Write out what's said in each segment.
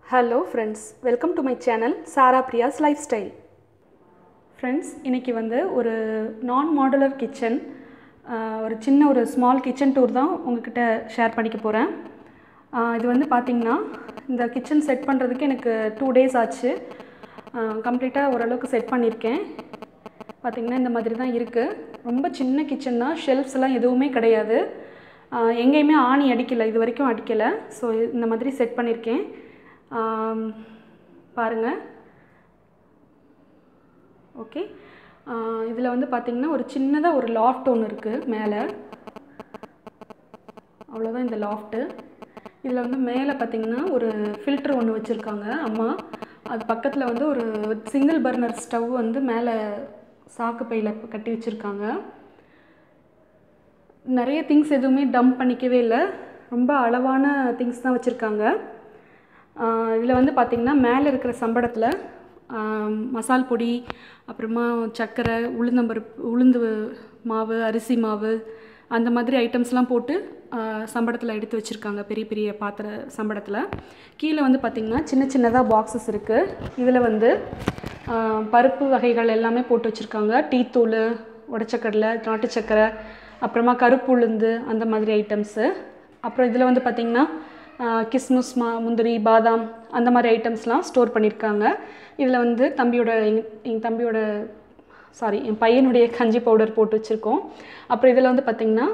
hello friends welcome to my channel Sara Priyas lifestyle friends இன்றைக்கி வந்து ஒரு நான் மாடுலர் கிச்சன் ஒரு சின்ன ஒரு ஸ்மால் கிச்சன் டூர் தான் உங்ககிட்ட ஷேர் பண்ணிக்க போகிறேன் இது வந்து பார்த்திங்கன்னா இந்த கிச்சன் செட் பண்ணுறதுக்கு எனக்கு டூ டேஸ் ஆச்சு கம்ப்ளீட்டாக ஓரளவுக்கு செட் பண்ணியிருக்கேன் பார்த்திங்கன்னா இந்த மாதிரி தான் இருக்குது ரொம்ப சின்ன கிச்சன் தான் ஷெல்ஃப்ஸ் எல்லாம் எதுவுமே கிடையாது ஆஹ் எங்கேயுமே ஆணி அடிக்கலை இது வரைக்கும் அடிக்கலை ஸோ இந்த மாதிரி செட் பண்ணியிருக்கேன் பாருங்கள் ஓகே இதில் வந்து பார்த்திங்கன்னா ஒரு சின்னதாக ஒரு லாஃப்ட் ஒன்று இருக்குது மேலே அவ்வளோதான் இந்த லாஃப்ட்டு இதில் வந்து மேலே பார்த்திங்கன்னா ஒரு ஃபில்ட்ரு ஒன்று வச்சுருக்காங்க அம்மா அது பக்கத்தில் வந்து ஒரு சிங்கிள் பர்னர் ஸ்டவ் வந்து மேலே சாக்கு பையில் கட்டி வச்சுருக்காங்க நிறைய திங்ஸ் எதுவுமே டம்ப் பண்ணிக்கவே இல்லை ரொம்ப அளவான திங்ஸ் தான் வச்சுருக்காங்க இதில் வந்து பார்த்திங்கன்னா மேலே இருக்கிற சம்படத்தில் மசால் பொடி அப்புறமா சர்க்கரை உளுந்தம்பருப்பு உளுந்து மாவு அரிசி மாவு அந்த மாதிரி ஐட்டம்ஸ்லாம் போட்டு சம்படத்தில் எடுத்து வச்சுருக்காங்க பெரிய பெரிய பாத்திர சம்படத்தில் கீழே வந்து பார்த்திங்கன்னா சின்ன சின்னதாக பாக்ஸஸ் இருக்குது இதில் வந்து பருப்பு வகைகள் எல்லாமே போட்டு வச்சுருக்காங்க டீத்தூள் உடச்சக்கடலை நாட்டு சக்கரை அப்புறமா கருப்பு உளுந்து அந்த மாதிரி ஐட்டம்ஸு அப்புறம் இதில் வந்து பார்த்திங்கன்னா கிஸ்மிஸ் மா முந்திரி பாதாம் அந்த மாதிரி ஐட்டம்ஸ்லாம் ஸ்டோர் பண்ணியிருக்காங்க இதில் வந்து தம்பியோட எங் எங்கள் தம்பியோட சாரி என் பையனுடைய கஞ்சி பவுடர் போட்டு வச்சுருக்கோம் அப்புறம் இதில் வந்து பார்த்திங்கன்னா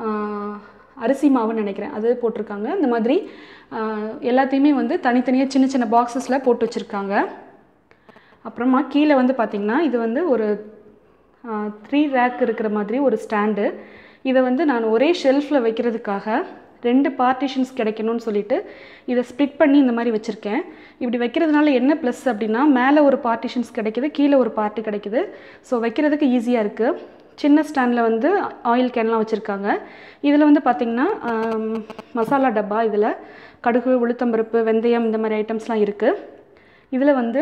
அரிசி மாவுன்னு நினைக்கிறேன் அது போட்டிருக்காங்க இந்த மாதிரி எல்லாத்தையுமே வந்து தனித்தனியாக சின்ன சின்ன பாக்ஸஸில் போட்டு வச்சுருக்காங்க அப்புறமா கீழே வந்து பார்த்திங்கன்னா இது வந்து ஒரு த்ரீ ரேக் இருக்கிற மாதிரி ஒரு ஸ்டாண்டு இதை வந்து நான் ஒரே ஷெல்ஃபில் வைக்கிறதுக்காக ரெண்டு பார்ட்டிஷன்ஸ் கிடைக்கணும்னு சொல்லிட்டு இதை ஸ்ப்ளிட் பண்ணி இந்த மாதிரி வச்சுருக்கேன் இப்படி வைக்கிறதுனால என்ன ப்ளஸ் அப்படின்னா மேலே ஒரு பார்ட்டிஷன்ஸ் கிடைக்குது கீழே ஒரு பார்ட்டி கிடைக்குது ஸோ வைக்கிறதுக்கு ஈஸியாக இருக்குது சின்ன ஸ்டாண்டில் வந்து ஆயில் கேன்லாம் வச்சுருக்காங்க இதில் வந்து பார்த்திங்கன்னா மசாலா டப்பா இதில் கடுகு உளுத்தம்பருப்பு வெந்தயம் இந்த மாதிரி ஐட்டம்ஸ்லாம் இருக்குது இதில் வந்து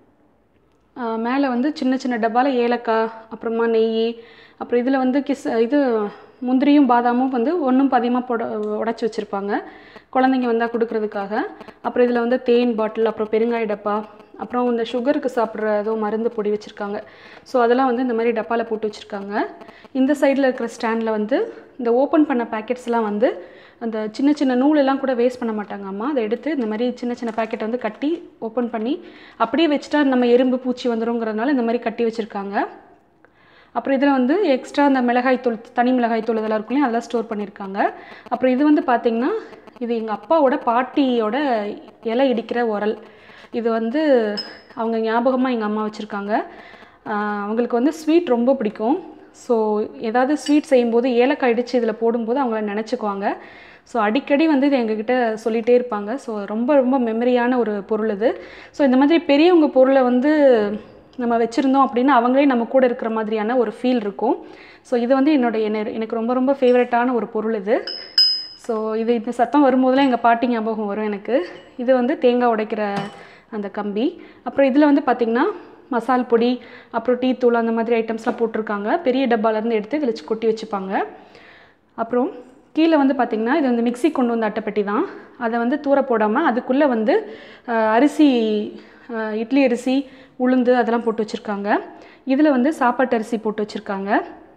மேலே வந்து சின்ன சின்ன டப்பாவில் ஏலக்காய் அப்புறமா நெய் அப்புறம் இதில் வந்து கிஸ் இது முந்திரியும் பாதாமும் வந்து ஒன்றும் பதிகமாக போட உடச்சி வச்சுருப்பாங்க குழந்தைங்க வந்தால் கொடுக்குறதுக்காக அப்புறம் இதில் வந்து தேன் பாட்டில் அப்புறம் பெருங்காய டப்பா அப்புறம் இந்த சுகருக்கு சாப்பிட்ற ஏதோ மருந்து பொடி வச்சுருக்காங்க ஸோ அதெல்லாம் வந்து இந்த மாதிரி டப்பாவில் போட்டு வச்சுருக்காங்க இந்த சைடில் இருக்கிற ஸ்டாண்டில் வந்து இந்த ஓப்பன் பண்ண பேக்கெட்ஸ்லாம் வந்து அந்த சின்ன சின்ன நூலெல்லாம் கூட வேஸ்ட் பண்ண மாட்டாங்க அம்மா அதை எடுத்து இந்த மாதிரி சின்ன சின்ன பேக்கெட் வந்து கட்டி ஓப்பன் பண்ணி அப்படியே வச்சுட்டா நம்ம எறும்பு பூச்சி வந்துருங்கிறதுனால இந்த மாதிரி கட்டி வச்சுருக்காங்க அப்புறம் இதில் வந்து எக்ஸ்ட்ரா அந்த மிளகாய்த்தூள் தனி மிளகாய்த்தூள் இதெல்லாம் இருக்கும் இல்லையா அதெல்லாம் ஸ்டோர் பண்ணியிருக்காங்க அப்புறம் இது வந்து பார்த்திங்கன்னா இது எங்கள் அப்பாவோட பாட்டியோட இலை இடிக்கிற உரல் இது வந்து அவங்க ஞாபகமாக எங்கள் அம்மா வச்சுருக்காங்க அவங்களுக்கு வந்து ஸ்வீட் ரொம்ப பிடிக்கும் ஸோ ஏதாவது ஸ்வீட் செய்யும்போது ஏலக்காய் இடித்து இதில் போடும்போது அவங்கள நினச்சிக்குவாங்க ஸோ அடிக்கடி வந்து இது எங்ககிட்ட சொல்லிகிட்டே இருப்பாங்க ஸோ ரொம்ப ரொம்ப மெமரியான ஒரு பொருள் இது ஸோ இந்த மாதிரி பெரியவங்க பொருளை வந்து நம்ம வச்சுருந்தோம் அப்படின்னா அவங்களே நம்ம கூட இருக்கிற மாதிரியான ஒரு ஃபீல் இருக்கும் ஸோ இது வந்து என்னோடய எனக்கு ரொம்ப ரொம்ப ஃபேவரட்டான ஒரு பொருள் இது ஸோ இது இந்த சத்தம் வரும்போதெல்லாம் எங்கள் பாட்டி ஞாபகம் வரும் எனக்கு இது வந்து தேங்காய் உடைக்கிற அந்த கம்பி அப்புறம் இதில் வந்து பார்த்திங்கன்னா மசால் பொடி அப்புறம் டீ தூள் அந்த மாதிரி ஐட்டம்ஸ்லாம் போட்டிருக்காங்க பெரிய டப்பாலேருந்து எடுத்து இதில் கொட்டி வச்சுப்பாங்க அப்புறம் கீழே வந்து பார்த்திங்கன்னா இது வந்து மிக்சி கொண்டு வந்த அட்டைப்பெட்டி தான் அதை வந்து தூர போடாமல் அதுக்குள்ளே வந்து அரிசி இட்லி அரிசி உளுந்து அதெல்லாம் போட்டு வச்சுருக்காங்க இதில் வந்து சாப்பாட்டு அரிசி போட்டு வச்சுருக்காங்க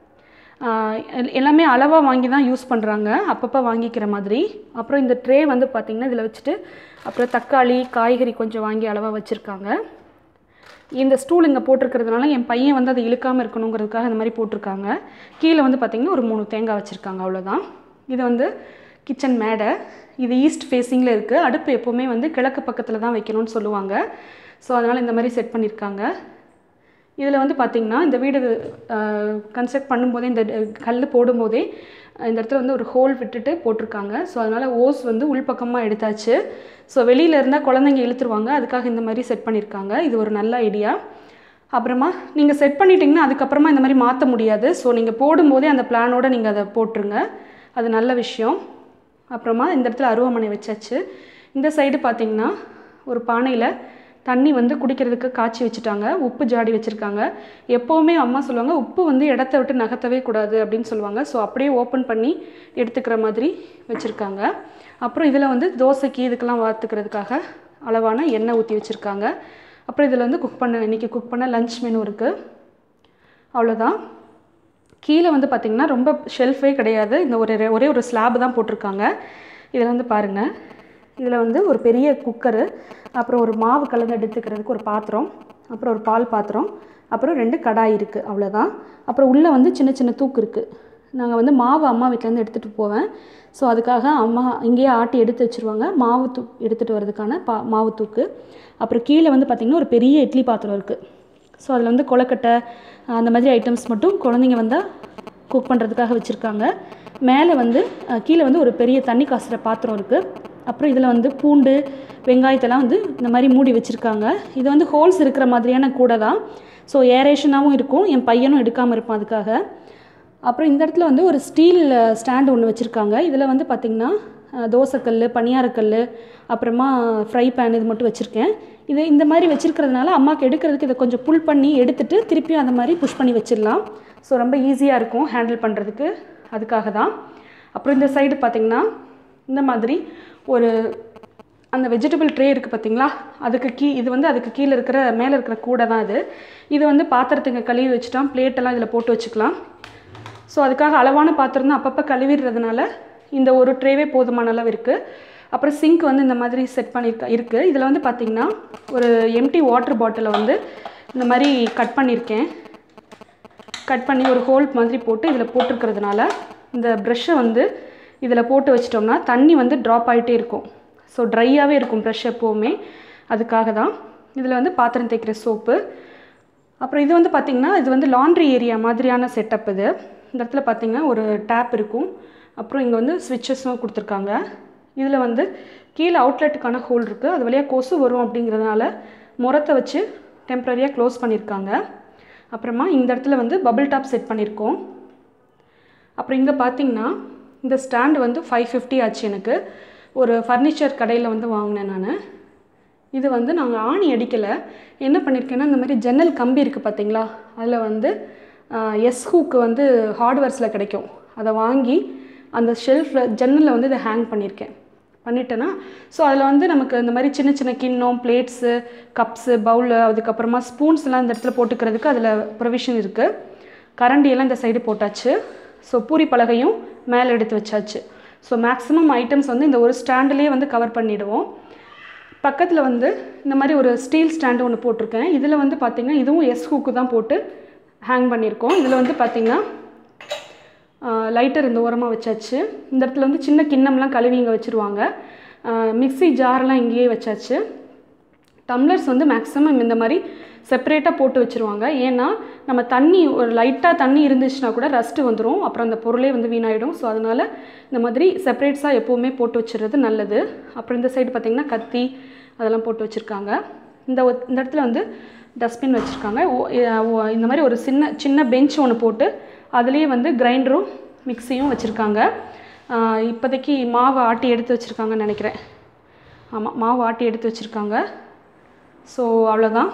எல்லாமே அளவாக வாங்கி தான் யூஸ் பண்ணுறாங்க அப்பப்போ வாங்கிக்கிற மாதிரி அப்புறம் இந்த ட்ரே வந்து பார்த்திங்கன்னா இதில் வச்சுட்டு அப்புறம் தக்காளி காய்கறி கொஞ்சம் வாங்கி அளவாக வச்சுருக்காங்க இந்த ஸ்டூல் இங்கே போட்டிருக்கிறதுனால என் பையன் வந்து அதை இழுக்காமல் இருக்கணுங்கிறதுக்காக இந்த மாதிரி போட்டிருக்காங்க கீழே வந்து பார்த்திங்கன்னா ஒரு மூணு தேங்காய் வச்சுருக்காங்க அவ்வளோதான் இது வந்து கிச்சன் மேடை இது ஈஸ்ட் ஃபேஸிங்கில் இருக்குது அடுப்பு எப்போவுமே வந்து கிழக்கு பக்கத்தில் தான் வைக்கணும்னு சொல்லுவாங்க ஸோ அதனால் இந்த மாதிரி செட் பண்ணியிருக்காங்க இதில் வந்து பார்த்திங்கன்னா இந்த வீடு கன்ஸ்ட்ரக்ட் பண்ணும்போதே இந்த கல் போடும்போதே இந்த இடத்துல வந்து ஒரு ஹோல் விட்டுட்டு போட்டிருக்காங்க ஸோ அதனால் ஓஸ் வந்து உள்பக்கமாக எடுத்தாச்சு ஸோ வெளியில் இருந்தால் குழந்தைங்க இழுத்துருவாங்க அதுக்காக இந்த மாதிரி செட் பண்ணியிருக்காங்க இது ஒரு நல்ல ஐடியா அப்புறமா நீங்கள் செட் பண்ணிட்டீங்கன்னா அதுக்கப்புறமா இந்த மாதிரி மாற்ற முடியாது ஸோ நீங்கள் போடும்போதே அந்த பிளானோடு நீங்கள் அதை போட்டுருங்க அது நல்ல விஷயம் அப்புறமா இந்த இடத்துல அருவாமனை வச்சாச்சு இந்த சைடு பார்த்திங்கன்னா ஒரு பானையில் தண்ணி வந்து குடிக்கிறதுக்கு காய்ச்சி வச்சுட்டாங்க உப்பு ஜாடி வச்சுருக்காங்க எப்போவுமே அம்மா சொல்லுவாங்க உப்பு வந்து இடத்த விட்டு நகர்த்தவே கூடாது அப்படின்னு சொல்லுவாங்க ஸோ அப்படியே ஓப்பன் பண்ணி எடுத்துக்கிற மாதிரி வச்சுருக்காங்க அப்புறம் இதில் வந்து தோசைக்கு இதுக்கெல்லாம் வார்த்துக்கிறதுக்காக அளவான எண்ணெய் ஊற்றி வச்சுருக்காங்க அப்புறம் இதில் வந்து குக் பண்ண இன்றைக்கி குக் பண்ண லஞ்ச் மெனு இருக்குது அவ்வளோதான் கீழே வந்து பார்த்திங்கன்னா ரொம்ப ஷெல்ஃபே கிடையாது இந்த ஒரு ஒரே ஒரு ஸ்லாப் தான் போட்டிருக்காங்க இதில் வந்து பாருங்கள் இதில் வந்து ஒரு பெரிய குக்கரு அப்புறம் ஒரு மாவு கலந்து எடுத்துக்கிறதுக்கு ஒரு பாத்திரம் அப்புறம் ஒரு பால் பாத்திரம் அப்புறம் ரெண்டு கடாய் இருக்குது அவ்வளோதான் அப்புறம் உள்ளே வந்து சின்ன சின்ன தூக்கு இருக்குது நாங்கள் வந்து மாவு அம்மா வீட்டிலேருந்து எடுத்துகிட்டு போவேன் ஸோ அதுக்காக அம்மா இங்கேயே ஆட்டி எடுத்து வச்சுருவாங்க மாவு தூ எடுத்துகிட்டு வரதுக்கான பா மாவு தூக்கு அப்புறம் கீழே வந்து பார்த்திங்கன்னா ஒரு பெரிய இட்லி பாத்திரம் இருக்குது ஸோ அதில் வந்து கொலக்கட்டை அந்த மாதிரி ஐட்டம்ஸ் மட்டும் குழந்தைங்க வந்தால் குக் பண்ணுறதுக்காக வச்சுருக்காங்க மேலே வந்து அஹ், கீழே வந்து ஒரு பெரிய தண்ணி காசுகிற பாத்திரம் இருக்குது அப்புறம் இதில் வந்து பூண்டு வெங்காயத்தெல்லாம் வந்து இந்த மாதிரி மூடி வச்சுருக்காங்க இது வந்து ஹோல்ஸ் இருக்கிற மாதிரியான கூடை தான் ஸோ ஏரேஷனாகவும் இருக்கும் என் பையனும் எடுக்காமல் இருப்பான் அதுக்காக அப்புறம் இந்த இடத்துல வந்து ஒரு ஸ்டீல் ஸ்டாண்டு ஒன்று வச்சுருக்காங்க இதில் வந்து பார்த்திங்கன்னா அஹ், தோசைக்கல் பணியாரக்கல் அப்புறமா ஃப்ரை பேன் இது மட்டும் வச்சுருக்கேன் இது இந்த மாதிரி வச்சுருக்கிறதுனால அம்மாவுக்கு எடுக்கிறதுக்கு இதை கொஞ்சம் புல் பண்ணி எடுத்துட்டு திருப்பியும் அந்த மாதிரி புஷ் பண்ணி வச்சிடலாம் ஸோ ரொம்ப ஈஸியாக இருக்கும் ஹேண்டில் பண்ணுறதுக்கு அதுக்காக தான் அப்புறம் இந்த சைடு பார்த்திங்கன்னா இந்த மாதிரி ஒரு அந்த வெஜிடபிள் ட்ரே இருக்குது பார்த்தீங்களா அதுக்கு கீ இது வந்து அதுக்கு கீழே இருக்கிற மேலே இருக்கிற கூடை தான் இது இது வந்து பாத்திரத்துங்க கழுவி வச்சுட்டா பிளேட்டெல்லாம் இதில் போட்டு வச்சுக்கலாம் ஸோ அதுக்காக அளவான பாத்திரம் தான் அப்பப்போ கழுவிடுறதுனால இந்த ஒரு ட்ரேவே போதுமான அளவு இருக்குது அப்புறம் சிங்க் வந்து இந்த மாதிரி செட் பண்ணியிருக்க இருக்குது இதில் வந்து பார்த்திங்கன்னா ஒரு எம்டி வாட்டர் பாட்டிலை வந்து இந்த மாதிரி கட் பண்ணியிருக்கேன் கட் பண்ணி ஒரு ஹோல் மாதிரி போட்டு இதில் போட்டிருக்கிறதுனால இந்த ப்ரெஷ்ஷை வந்து இதில் போட்டு வச்சிட்டோம்னா தண்ணி வந்து ட்ராப் ஆகிட்டே இருக்கும் ஸோ ட்ரையாகவே இருக்கும் ப்ரெஷ் எப்போவுமே அதுக்காக தான் இதில் வந்து பாத்திரம் தேய்க்கிற சோப்பு அப்புறம் இது வந்து பார்த்திங்கன்னா இது வந்து லாண்ட்ரி ஏரியா மாதிரியான செட்டப் இது இந்த இடத்துல பார்த்திங்கன்னா ஒரு டேப் இருக்கும் அப்புறம் இங்கே வந்து ஸ்விட்சஸும் கொடுத்துருக்காங்க இதில் வந்து கீழே அவுட்லெட்டுக்கான ஹோல் இருக்குது அது வழியாக கொசு வரும் அப்படிங்கிறதுனால முறத்தை வச்சு டெம்ப்ரரியாக க்ளோஸ் பண்ணியிருக்காங்க அப்புறமா இந்த இடத்துல வந்து பபிள் டாப் செட் பண்ணியிருக்கோம் அப்புறம் இங்கே பார்த்தீங்கன்னா இந்த ஸ்டாண்டு வந்து ஃபைவ் ஃபிஃப்டி ஆச்சு எனக்கு ஒரு ஃபர்னிச்சர் கடையில் வந்து வாங்கினேன் நான் இது வந்து நாங்கள் ஆணி அடிக்கலை என்ன பண்ணியிருக்கேன்னா இந்த மாதிரி ஜன்னல் கம்பி இருக்குது பார்த்தீங்களா அதில் வந்து எஸ் ஹூக்கு வந்து ஹார்ட்வேர்ஸில் கிடைக்கும் அதை வாங்கி அந்த ஷெல்ஃபில் ஜன்னலில் வந்து இதை ஹேங் பண்ணியிருக்கேன் பண்ணிட்டேன்னா ஸோ அதில் வந்து நமக்கு இந்த மாதிரி சின்ன சின்ன கிண்ணம் பிளேட்ஸு கப்ஸு பவுலு அதுக்கப்புறமா ஸ்பூன்ஸ்லாம் இந்த இடத்துல போட்டுக்கிறதுக்கு அதில் ப்ரொவிஷன் இருக்குது கரண்டியெல்லாம் இந்த சைடு போட்டாச்சு ஸோ பூரி பலகையும் மேலே எடுத்து வச்சாச்சு ஸோ மேக்ஸிமம் ஐட்டம்ஸ் வந்து இந்த ஒரு ஸ்டாண்டுலேயே வந்து கவர் பண்ணிவிடுவோம் பக்கத்தில் வந்து இந்த மாதிரி ஒரு ஸ்டீல் ஸ்டாண்டு ஒன்று போட்டிருக்கேன் இதில் வந்து பார்த்திங்கன்னா இதுவும் எஸ் ஹூக்கு தான் போட்டு ஹேங் பண்ணியிருக்கோம் இதில் வந்து பார்த்திங்கன்னா லைட்டர் இந்த ஓரமாக வச்சாச்சு இந்த இடத்துல வந்து சின்ன கிண்ணம்லாம் கழுவி இங்கே வச்சுருவாங்க மிக்ஸி ஜார்லாம் இங்கேயே வச்சாச்சு டம்ளர்ஸ் வந்து மேக்ஸிமம் இந்த மாதிரி செப்பரேட்டாக போட்டு வச்சுருவாங்க ஏன்னா நம்ம தண்ணி ஒரு லைட்டாக தண்ணி இருந்துச்சுன்னா கூட ரஸ்ட்டு வந்துடும் அப்புறம் அந்த பொருளே வந்து வீணாயிடும் ஸோ அதனால் இந்த மாதிரி செப்பரேட்ஸாக எப்போவுமே போட்டு வச்சுறது நல்லது அப்புறம் இந்த சைடு பார்த்திங்கன்னா கத்தி அதெல்லாம் போட்டு வச்சுருக்காங்க இந்த ஒ- இந்த இடத்துல வந்து டஸ்ட்பின் வச்சுருக்காங்க ஓ- எ- ஓ- இந்த மாதிரி ஒரு சின்ன சின்ன பெஞ்ச் ஒன்று போட்டு அதுலேயே வந்து கிரைண்டரும் மிக்ஸியும் வச்சுருக்காங்க இப்போதைக்கு மாவு ஆட்டி எடுத்து வச்சுருக்காங்கன்னு நினைக்கிறேன் ஆமாம் மாவு ஆட்டி எடுத்து வச்சுருக்காங்க ஸோ அவ்வளோதான்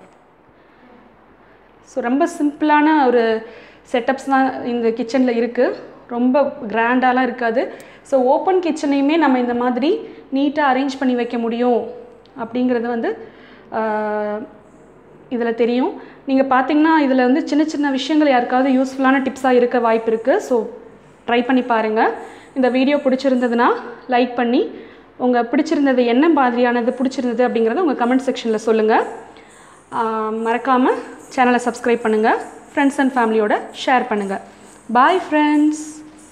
ஸோ ரொம்ப சிம்பிளான ஒரு செட்டப்ஸ் தான் இந்த கிச்சனில் இருக்குது ரொம்ப கிராண்டாலாம் இருக்காது ஸோ ஓப்பன் கிச்சனையுமே நம்ம இந்த மாதிரி நீட்டாக அரேஞ்ச் பண்ணி வைக்க முடியும் அப்படிங்கிறது வந்து இதில் தெரியும் நீங்கள் பார்த்தீங்கன்னா இதில் வந்து சின்ன சின்ன விஷயங்கள் யாருக்காவது யூஸ்ஃபுல்லான டிப்ஸாக இருக்க வாய்ப்பு இருக்குது ஸோ ட்ரை பண்ணி பாருங்கள் இந்த வீடியோ பிடிச்சிருந்ததுன்னா லைக் பண்ணி உங்கள் பிடிச்சிருந்தது என்ன மாதிரியானது பிடிச்சிருந்தது அப்படிங்கிறத உங்கள் கமெண்ட் செக்ஷனில் சொல்லுங்கள் மறக்காமல் சேனலை சப்ஸ்கிரைப் பண்ணுங்கள் ஃப்ரெண்ட்ஸ் அண்ட் ஃபேமிலியோட ஷேர் பண்ணுங்கள் பாய் ஃப்ரெண்ட்ஸ்